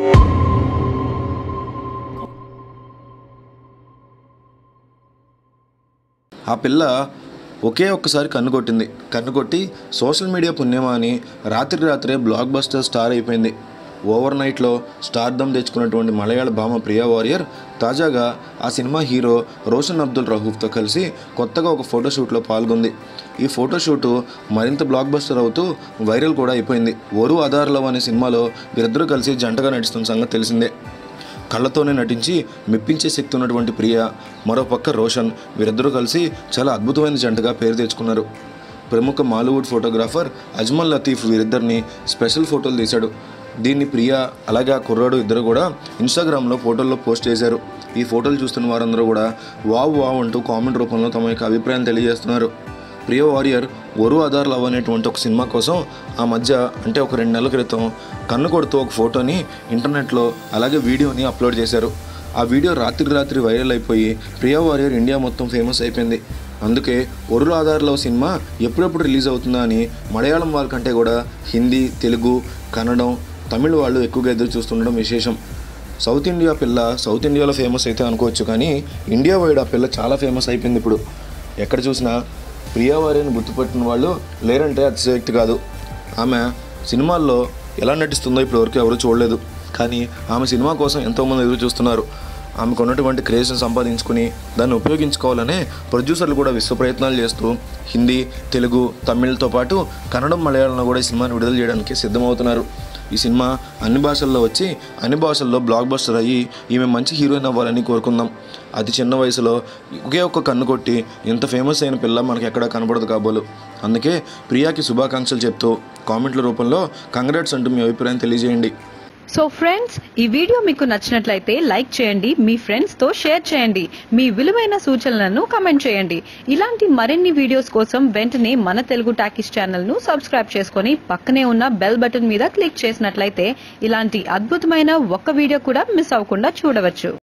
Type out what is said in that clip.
ఆ పిల్ల ఒకే ఒక్కసారి కన్ను కొట్టింది కన్ను కొట్టి సోషల్ మీడియా పుణ్యమా అని రాత్రి రాత్రే బ్లాక్ బస్టర్ స్టార్ అయిపోయింది ఓవర్ నైట్లో స్టార్డమ్ తెచ్చుకున్నటువంటి మలయాళ భామ ప్రియా వారియర్ తాజాగా ఆ సినిమా హీరో రోషన్ అబ్దుల్ రహూఫ్తో కలిసి కొత్తగా ఒక ఫోటోషూట్లో పాల్గొంది ఈ ఫోటోషూటు మరింత బ్లాక్ బస్టర్ అవుతూ వైరల్ కూడా అయిపోయింది ఒరు ఆధార్లవ్ అనే సినిమాలో వీరిద్దరూ కలిసి జంటగా నడుస్తున్న సంగతి తెలిసిందే కళ్ళతోనే నటించి మెప్పించే శక్తి ఉన్నటువంటి ప్రియ మరోపక్క రోషన్ వీరిద్దరూ కలిసి చాలా అద్భుతమైన జంటగా పేరు తెచ్చుకున్నారు ప్రముఖ మాలీవుడ్ ఫోటోగ్రాఫర్ అజ్మల్ లతీఫ్ వీరిద్దరిని స్పెషల్ ఫోటోలు తీశాడు దీన్ని ప్రియ అలాగే ఆ కుర్రాడు ఇద్దరు కూడా ఇన్స్టాగ్రామ్లో ఫోటోల్లో పోస్ట్ చేశారు ఈ ఫోటోలు చూస్తున్న వారందరూ కూడా వావ్ వావ్ అంటూ కామెంట్ రూపంలో తమ యొక్క అభిప్రాయం తెలియజేస్తున్నారు ప్రియ వారియర్ ఒరు ఆధార్ లవ్ అనేటువంటి ఒక సినిమా కోసం ఆ మధ్య అంటే ఒక రెండు నెలల క్రితం కన్ను కొడుతూ ఒక ఫోటోని ఇంటర్నెట్లో అలాగే వీడియోని అప్లోడ్ చేశారు ఆ వీడియో రాత్రి రాత్రి వైరల్ అయిపోయి ప్రియా వారియర్ ఇండియా మొత్తం ఫేమస్ అయిపోయింది అందుకే ఒరు ఆధార్ లవ్ సినిమా ఎప్పుడెప్పుడు రిలీజ్ అవుతుందా అని మలయాళం వాళ్ళకంటే కూడా హిందీ తెలుగు కన్నడం తమిళ వాళ్ళు ఎక్కువగా ఎదురు చూస్తుండడం విశేషం సౌత్ ఇండియా పిల్ల సౌత్ ఇండియాలో ఫేమస్ అయితే అనుకోవచ్చు కానీ ఇండియా వైడ్ ఆ పిల్ల చాలా ఫేమస్ అయిపోయింది ఇప్పుడు ఎక్కడ చూసినా ప్రియా వారిని గుర్తుపట్టిన వాళ్ళు లేరంటే అతిశయోక్తి కాదు ఆమె సినిమాల్లో ఎలా నటిస్తుందో ఇప్పుడు వరకు ఎవరు చూడలేదు కానీ ఆమె సినిమా కోసం ఎంతోమంది ఎదురు చూస్తున్నారు ఆమెకు ఉన్నటువంటి క్రేజ్ని సంపాదించుకుని దాన్ని ఉపయోగించుకోవాలనే ప్రొడ్యూసర్లు కూడా విశ్వ ప్రయత్నాలు చేస్తూ హిందీ తెలుగు తమిళ్తో పాటు కన్నడం మలయాళంలో కూడా ఈ సినిమాని విడుదల చేయడానికి సిద్ధమవుతున్నారు ఈ సినిమా అన్ని భాషల్లో వచ్చి అన్ని భాషల్లో బ్లాక్ బస్టర్ అయ్యి ఈమె మంచి హీరోయిన్ అవ్వాలని కోరుకుందాం అతి చిన్న వయసులో ఒకే ఒక్క కన్ను కొట్టి ఇంత ఫేమస్ అయిన పిల్ల మనకి ఎక్కడా కనబడదు కాబోలు అందుకే ప్రియాకి శుభాకాంక్షలు చెప్తూ కామెంట్ల రూపంలో కంగ్రాట్స్ అంటూ మీ అభిప్రాయం తెలియజేయండి సో ఫ్రెండ్స్ ఈ వీడియో మీకు నచ్చినట్లయితే లైక్ చేయండి మీ ఫ్రెండ్స్ తో షేర్ చేయండి మీ విలువైన సూచనలను కమెంట్ చేయండి ఇలాంటి మరిన్ని వీడియోస్ కోసం వెంటనే మన తెలుగు టాకీస్ ఛానల్ ను సబ్స్క్రైబ్ చేసుకొని పక్కనే ఉన్న బెల్ బటన్ మీద క్లిక్ చేసినట్లయితే ఇలాంటి అద్భుతమైన ఒక్క వీడియో కూడా మిస్ అవ్వకుండా చూడవచ్చు